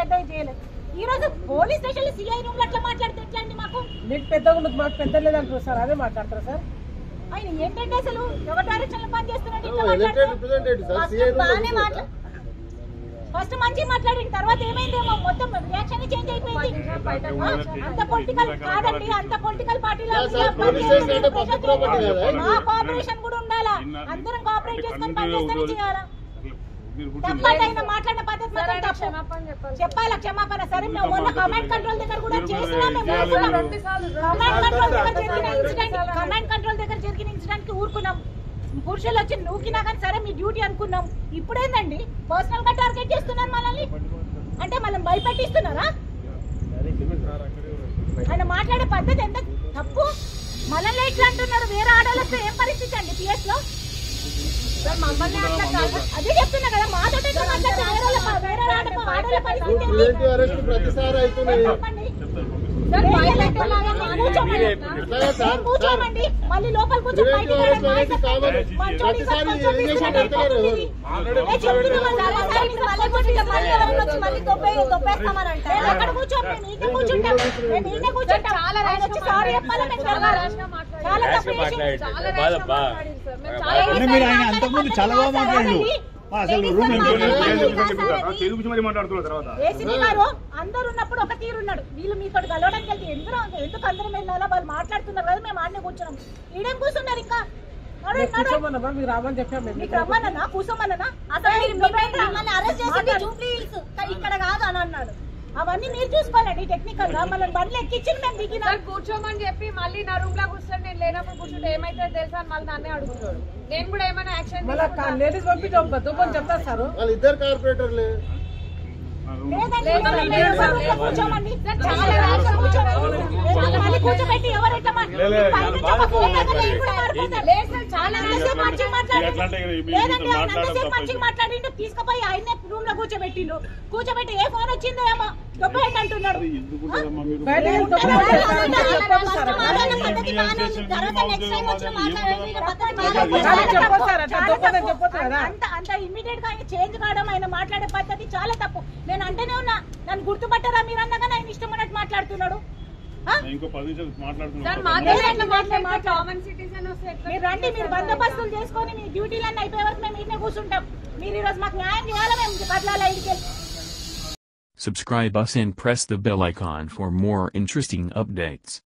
పెద్దగా చేయలేదు ఈ రోజు పోలీస్ స్టేషన్ లో సిఐ రూమ్ లో అట్లా మాట్లాడితే ఎట్లా అండి మాకు మీకు పెద్దగా ఉండదు మాకు పెద్ద లేదంటారు సార్ అదే మాట్లాడతారా సార్ ఆయన ఏంటంటే అసలు ఎవరి డైరెక్షన్ లో పని చేస్తున్నాడు ఇట్లా ఎలక్టెడ్ మాట్లాడుతున్నాడు. రిప్రజెంటేటివ్ సార్ ఫస్ట్ సిఐ బాగానే మాట్లా ఫస్ట్ మంచి మాట్లాడిన తర్వాత ఏమైందేమో మొత్తం రియాక్షన్ చేంజ్ అయిపోయింది ఆ, అంత పొలిటికల్ కాదండి అంత పొలిటికల్ పార్టీలో సార్, సార్, పోలీస్ స్టేషన్ అంటే పబ్లిక్ ప్రాపర్టీ కదా? మా కోఆపరేషన్ కూడా ఉండాలా అందరం కోఆపరేట్ చేసుకొని పని చేస్తేనే చేయాలా తప్పండి ఆయన మాట్లాడిన పద్ధతి మాత్రం తప్పు చెప్పాలా క్షమాపణ సరే మేము మొన్న కమాండ్ కంట్రోల్ దగ్గర కూడా చేసినాం మేము ఊరుకున్నాం. కమాండ్ కంట్రోల్ దగ్గర జరిగిన ఇన్సిడెంట్ కమాండ్ కంట్రోల్ దగ్గర జరిగిన ఇన్సిడెంట్ కి ఊరుకున్నాం పురుషులు వచ్చి నూకినా కానీ సరే మీ డ్యూటీ అనుకున్నాం ఇప్పుడేందండి పర్సనల్ గా టార్గెట్ చేస్తున్నారు మనల్ని అంటే మనం భయపెట్టిస్తున్నారా ఆయన మాట్లాడే పద్ధతి ఎంత తప్పు మనల్ని ఎట్లా అంటున్నారు వేరే ఆడవాళ్ళతో ఏం పరిస్థితి అండి పిఎస్ లో అదే చెప్తున్నా కదా మాతో ఎట్లా మాట్లాడితే వేరే వాళ్ళ- వేరే ఆడ- ఆడవాళ్ళ పరిస్థితి ఏంటి? ప్రివెంటివ్ అరెస్ట్ ప్రతిసారి అవుతున్నాయి చెప్పండి. కూర్చోమని. ఎట్లాగా సార్ కూర్చోమండి మళ్ళీ లోపల కూర్చో ప్రివెంటివ్ అరెస్ట్ అనేది కామన్ ప్రతిసారి ఎలిగేషన్ పెడతలేరు ఎవరు ఎక్కడ కూర్చోం మేము ఈయన కూర్చుంటాం మేము ఈయన కూర్చుంటాం ఆయన వచ్చి సారీ చెప్పాలి మేము జరగాలి చాలా తప్పు చేసిండు. అంటే మీరు ఆయన అంతకుముందు చాలా బాగా మాట్లాడిండు ఆ, అసలు రూమ్ తెలుగు మరి మాట్లాడుతున్నారు తర్వాత ఏసీపీ గారు అందరు ఉన్నప్పుడు ఒక తీరున్నాడు వీళ్ళు మీతో కలవడానికి వెళ్తే ఎందుకు ఎందుకు అందరం వెళ్ళాలా వాళ్ళు మాట్లాడుతున్నారు కదా మేము ఆడనే కూర్చున్నాం ఈడేం కూర్చున్నారు ఇంకా నడు, నడు. కూర్చోమన్నా మీకు రామని చెప్పాం మేము మీకు రమ్మన్నా కూర్చోమన్నా అసలు మీరు మిమ్మల్ని అరెస్ట్ చేసింది జూబ్లీ హిల్స్ ఇక్కడ కాదు అని అన్నాడు అవన్నీ మీరు చూసుకోవాలండి టెక్నికల్ గా మనం బండ్లు ఎక్కించి మేము దిగినాం సార్ కూర్చోమని చెప్పి మళ్ళీ నా రూమ్ లో కూర్చొని నేను లేనప్పుడు కూర్చుంటే ఏమైతే తెలుసా అని మళ్ళీ నన్నే అడుగుతున్నాడు నేను కూడా ఏమైనా యాక్షన్ మళ్ళీ లేడీస్ పంపించాం దుబ్బని చెప్తారు సార్ వాళ్ళు ఇద్దరు కార్పొరేటర్లే లేదండి మీరు రూమ్ లో కూర్చోమండి చాలా రాష్ట్రం కూర్చోండి లేదా మళ్ళీ కూర్చోబెట్టి ఎవరు ఎట్లా మా- పైనుంచి ఒక ఫోన్ అయితే నేను కూడా మాట్లాడతాను. లేదు సార్, చాలా అంతసేపు మంచిగా మాట్లాడిండు. ఎట్లా అంటే ఇక లేదండి ఆయన మాట్లాడడం అంతసేపు తప్ప మంచిగా మాట్లాడిండు తీసుకుపోయి ఆయనే రూమ్ లో కూర్చోబెట్టిండు కూర్చోబెట్టి ఏ ఫోన్ వచ్చిందో ఏమో డబ్బు అంటున్నాడు బయట వెళ్ళి దుబ్బని చెప్పొద్దు సార్ మాట్లాడిన పద్ధతి బాగానే ఉంది తర్వాత నెక్స్ట్ టైం వచ్చి మాట్లాడండి పద్ధతి బాగానే ఉంది. చాలా చెప్పొద్దు సార్ అట్లా చాలా దుబ్బని తప్పు. చెప్పొద్దు కదా అంత అంత ఇమ్మీడియట్ గా ఆయన చేంజ్ కావడం ఆయన మాట్లాడే పద్ధతి చాలా తప్పు నేను అంటేనే ఉన్నా నన్ను గుర్తుపట్టారా మీరు అన్నగా ఆయన ఇష్టం ఉన్నట్టు మాట్లాడుతున్నాడు ఆ? ఇంకో పది నిమిషాలు సార్ మాట్లాడుతున్నాను మాట్లాడే ఎట్లా మాట్లాడతారు కామన్ సిటిజన్ వస్తే ఎట్లా మీరు రండి మీరు బందోబస్తులు చేసుకొని మీ డ్యూటీలన్నీ అయిపోయే వరకు మేము ఇన్నే కూర్చుంటాం మీరు ఈ రోజు మాకు న్యాయం చేయాలా మేము కట్లాల ఇంటికి Subscribe us and press the bell icon for more interesting updates.